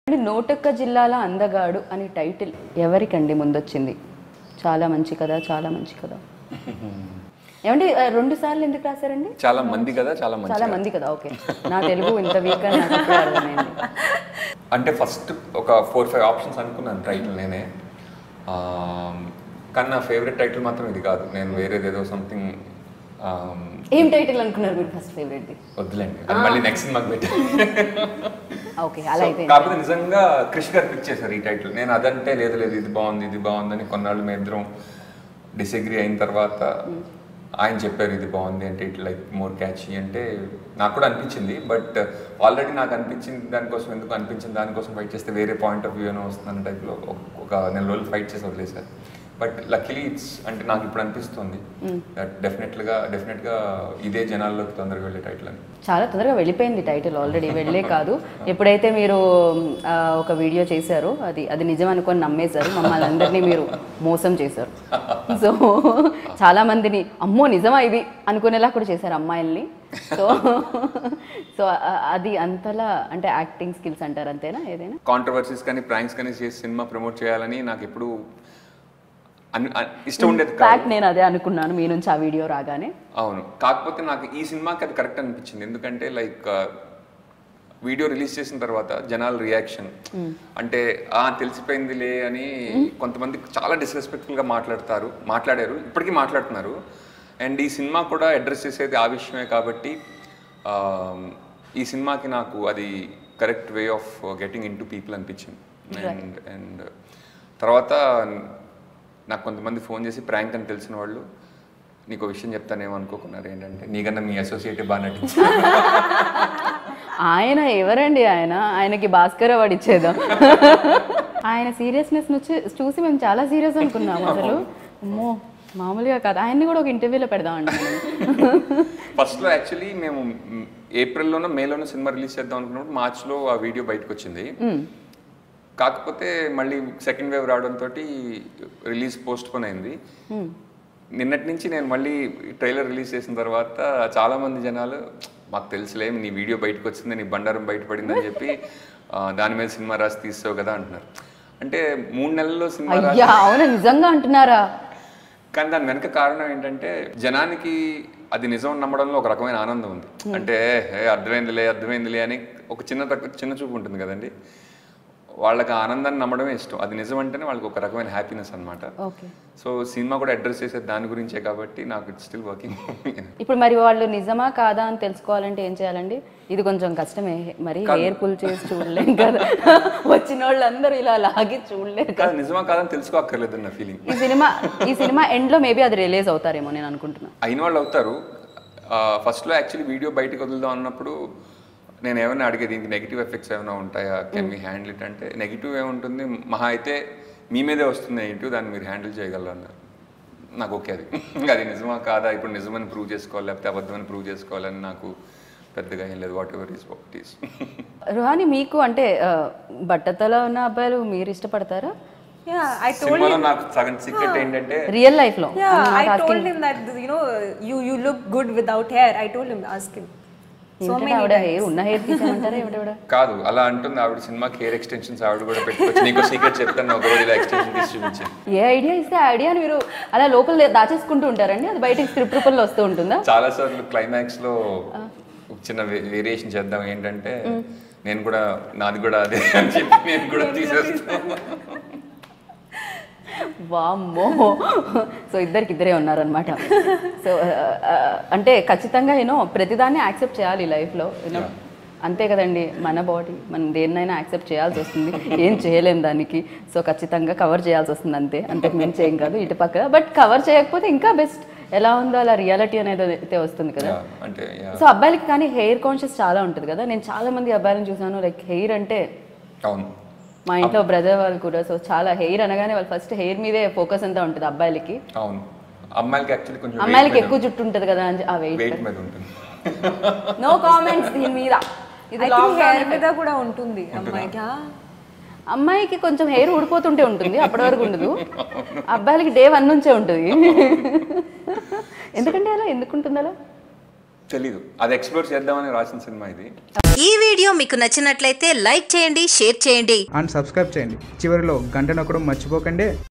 అండి నోటొక్క జిల్లాల అందగాడు అని టైటిల్ ఎవరికండి ముందొచ్చింది చాలా మంచి కదా చాలా మంచి కదా ఏమండి ఆ, రెండు సార్లు ఎందుకు రాశారండి చాలా మంది కదా చాలా మంది చాలా మంది కదా ఓకే నా తెలుగు ఇంత వీక్ అని నాకు ఇప్పుడే అర్థమైంది అంటే ఫస్ట్ ఒక ఫోర్ ఫైవ్ ఆప్షన్స్ అనుకున్నాను టైటిల్ నేనే ఆ, కానీ నా ఫేవరెట్ టైటిల్ మాత్రం ఇది కాదు నేను వేరేది ఏదో సంథింగ్ ఏం టైటిల్ అనుకున్నారు మీరు ఫస్ట్ ఫేవరెట్ది వద్దులేండి అది మళ్ళీ నెక్స్ట్ సినిమాకి పెట్టి ఓకే అలా అయితే కాకపోతే నిజంగా క్రిష్ గారు పిక్ చేశారు ఈ టైటిల్ నేను అదంటే లేదు లేదు ఇది బాగుంది ఇది బాగుందని కొన్నాళ్ళు మేము ఇద్దరం డిసగ్రీ అయిన తర్వాత ఆయన చెప్పారు ఇది బాగుంది అంటే ఇట్ లైక్ మోర్ క్యాచీ అంటే నాకు కూడా అనిపించింది బట్ ఆల్రెడీ నాకు అనిపించింది దానికోసం ఎందుకు అనిపించింది దానికోసం ఫైట్ చేస్తే వేరే పాయింట్ ఆఫ్ వ్యూ అని వస్తుందన్న టైప్లో ఒక నెల రోజులు ఫైట్ చేసి వదిలేశారు బట్ లక్కీలీ ఇట్స్ అంటే నాకు ఇప్పుడు అనిపిస్తుంది దట్ డెఫినెట్గా డెఫినెట్గా ఇదే జనాల్లోకి తొందరగా వెళ్ళే టైటిల్ అని చాలా తొందరగా వెళ్ళిపోయింది టైటిల్ ఆల్రెడీ వెళ్ళే కాదు ఎప్పుడైతే మీరు ఆ, ఒక వీడియో చేశారో అది అది నిజం అనుకొని నమ్మేశారు మమ్మల్ని అందరినీ మీరు మోసం చేశారు సో చాలా మందిని అమ్మో నిజమా ఇది అనుకునేలా కూడా చేశారు అమ్మాయిల్ని సో సో ఆ- అది అంతలా అంటే యాక్టింగ్ స్కిల్స్ అంటారు అంతేనా ఏదైనా కాంట్రవర్సీస్ కానీ ప్రాంక్స్ కానీ చేసి సినిమా ప్రమోట్ చేయాలని నాకు ఎప్పుడు అన్- అన్- ఇష్టం ఉండేది కాదు ఫ్యాక్ట్ నేను అదే అనుకున్నాను మీ నుంచి ఆ వీడియో రాగానే అవును కాకపోతే నాకు ఈ సినిమాకి అది కరెక్ట్ అనిపించింది ఎందుకంటే లైక్ వీడియో రిలీజ్ చేసిన తర్వాత జనాల రియాక్షన్ అంటే ఆ తెలిసిపోయిందిలే అని కొంతమంది చాలా డిస్రెస్పెక్ట్ఫుల్గా మాట్లాడతారు మాట్లాడారు ఇప్పటికీ మాట్లాడుతున్నారు అండ్ ఈ సినిమా కూడా అడ్రస్ చేసేది ఆ విషయమే కాబట్టి ఆ, ఈ సినిమాకి నాకు అది correct way of getting into people అనిపించింది అండ్ అండ్ తర్వాత నాకు కొంతమంది ఫోన్ చేసి ప్రాంక్ అని తెలిసిన వాళ్ళు నీకు ఒక విషయం చెప్తానేమో అనుకోకున్నారు ఏంటంటే నీకన్నా మీ అసోసియేట్ బాగా నటించి ఆయన ఎవరండి ఆయన ఆయనకి భాస్కర్ అవార్డు ఇచ్చేద్దాం ఆయన సీరియస్నెస్ నుంచి చూసి మేము చాలా సీరియస్ అనుకున్నాం అసలు అమ్మో మామూలుగా కాదు ఆయన్ని కూడా ఒక ఇంటర్వ్యూలో పెడదామండి మనం. ఫస్ట్లో యాక్చువల్లీ మేము మ్, ఏప్రిల్లోనో మేలోనో సినిమా రిలీజ్ చేద్దాం అనుకున్నప్పుడు మార్చ్లో ఆ వీడియో బయటకు వచ్చింది కాకపోతే మళ్ళీ సెకండ్ వేవ్ రావడంతో రిలీజ్ పోస్ట్ పోన్ అయింది నిన్నటి నుంచి నేను మళ్ళీ ట్రైలర్ రిలీజ్ చేసిన తర్వాత చాలా మంది జనాలు మాకు తెలుసులే నీ వీడియో బయటకు వచ్చింది నీ బండారం బయటపడిందని చెప్పి ఆ, దాని మీద సినిమా రాసి తీస్తావు కదా అంటున్నారు అంటే మూడు నెలల్లో సినిమా రాసి అయ్యా అవునా నిజంగా అంటున్నారా కానీ దాని వెనక కారణం ఏంటంటే జనానికి అది నిజం నమ్మడంలో ఒక రకమైన ఆనందం ఉంది అంటే "ఏ, అర్థమైందిలే అర్థమైందిలే అని ఒక చిన్న తక్కువ చిన్న చూపు ఉంటుంది కదండి వాళ్ళకి ఆ ఆనందాన్ని నమ్మడమే ఇష్టం అది నిజం అంటేనే వాళ్ళకి ఒక రకమైన హ్యాపీనెస్ అన్నమాట ఓకే సో సినిమా కూడా అడ్రస్ చేసేది దాని గురించే కాబట్టి నాకు ఇట్స్ స్టిల్ వర్కింగ్ ఇప్పుడు మరి వాళ్ళు నిజమా కాదా అని తెలుసుకోవాలంటే ఏం చేయాలండి ఇది కొంచెం కష్టమే మరి హెయిర్ పుల్ చేసి చూడలేం కదా వచ్చిన వాళ్ళందరూ ఇలా లాగి చూడలేరు కదా కాదు నిజమా కాదని తెలుసుకోక్కర్లేదు నా ఫీలింగ్ ఈ సినిమా ఈ సినిమా ఎండ్లో మేబీ అది రిలీజ్ అవుతారేమో నేను అనుకుంటున్నా అయిన వాళ్ళు అవుతారు ఫస్ట్లో యాక్చువల్లీ వీడియో బయటకు వదులుదాం అన్నప్పుడు నేను ఏమైనా అడిగే దీనికి నెగిటివ్ ఎఫెక్ట్స్ ఏమైనా ఉంటాయా కెన్ మీ హ్యాండిల్ ఇట్ అంటే నెగిటివ్ ఏముంటుంది మహా అయితే మీ మీదే వస్తుంది నెగిటివ్ దాన్ని మీరు హ్యాండిల్ చేయగలరు అన్నారు నాకు ఓకే అది అది నిజమా కాదా ఇప్పుడు నిజమని ప్రూవ్ చేసుకోవాలి లేకపోతే అబద్ధమని ప్రూవ్ చేసుకోవాలని నాకు పెద్దగా ఏం లేదు whatever is what is Ruhani మీకు అంటే ఆ, బట్టతల ఉన్న అబ్బాయిలు మీరు ఇష్టపడతారా Yeah, I told సినిమాలో him. నాకు సగం సీక్రెట్ ఏంటంటే రియల్ లైఫ్ లో Yeah, I told him that you know you you look good without hair. I told him ask him. So ఏంటంటే many ఆవిడ times. హెయిర్ ఉన్న హెయిర్ తీసామంటారా ఏమిటవిడ కాదు అలా అంటుంది ఆవిడ సినిమాకి హెయిర్ ఎక్స్టెన్షన్స్ ఆవిడ కూడా పెట్టుకోవచ్చు నీకు సీక్రెట్ చెప్తాను ఒక రోజు ఇలా ఎక్స్టెన్షన్ తీసి చూపించాను ఏ ఐడియా ఇస్తే ఆ ఐడియాని మీరు అలా లోపల దాచేసుకుంటూ ఉంటారండి అది బయటకి స్క్రిప్ట్ రూపంలో వస్తూ ఉంటుందా చాలా సార్లు క్లైమాక్స్ లో ఒక చిన్న వేరియేషన్ చేద్దాం ఏంటంటే నేను కూడా నాది కూడా అదే అని చెప్పి నేను కూడా తీసేస్తాను వామ్మో సో ఇద్దరికి ఇద్దరే ఉన్నారనమాట సో అంటే ఖచ్చితంగా యూనో ప్రతిదాన్ని యాక్సెప్ట్ చేయాలి లైఫ్లో యూనో అంతే కదండి మన బాడీ మనం దేన్నైనా యాక్సెప్ట్ చేయాల్సి వస్తుంది ఏం చేయలేం దానికి సో ఖచ్చితంగా కవర్ చేయాల్సి వస్తుంది అంతే అంతకు మించి ఏం కాదు ఇటు పక్క బట్ కవర్ చేయకపోతే ఇంకా బెస్ట్ ఎలా ఉందో అలా రియాలిటీ అనేది అయితే వస్తుంది కదా Yeah, అంటే yeah. సో అబ్బాయిలకి కానీ హెయిర్ కాన్షియస్ చాలా ఉంటుంది కదా నేను చాలా మంది అబ్బాయిలను చూసాను లైక్ హెయిర్ అంటే అవును మా ఇంట్లో బ్రదర్ వాళ్ళు కూడా సో చాలా హెయిర్ అనగానే వాళ్ళు ఫస్ట్ హెయిర్ మీదే ఫోకస్ అంతా ఉంటుంది అబ్బాయిలకి అవును అమ్మాయిలకి యాక్చువల్లీ కొంచెం అమ్మాయిలకి ఎక్కువ జుట్టు ఉంటుంది కదా అని ఆ వెయిట్ వెయిట్ మీద ఉంటుంది నో కామెంట్స్ దీని మీద ఇది I think లాంగ్ hair మీద కూడా ఉంటుంది అమ్మాయికి ఆ? అమ్మాయికి కొంచెం హెయిర్ ఊడిపోతుంటే ఉంటుంది అప్పటి వరకు ఉండదు అబ్బాయిలకి డే వన్ నుంచే ఉంటుంది ఎందుకంటే అలా ఎందుకు ఉంటుంది అలా తెలీదు అది ఎక్స్ప్లోర్ చేద్దామని రాసిన సినిమా ఇది ఈ వీడియో మీకు నచ్చినట్లయితే లైక్ చేయండి షేర్ చేయండి అండ్ సబ్స్క్రైబ్ చేయండి చివరిలో గంట నొక్కడం మర్చిపోకండి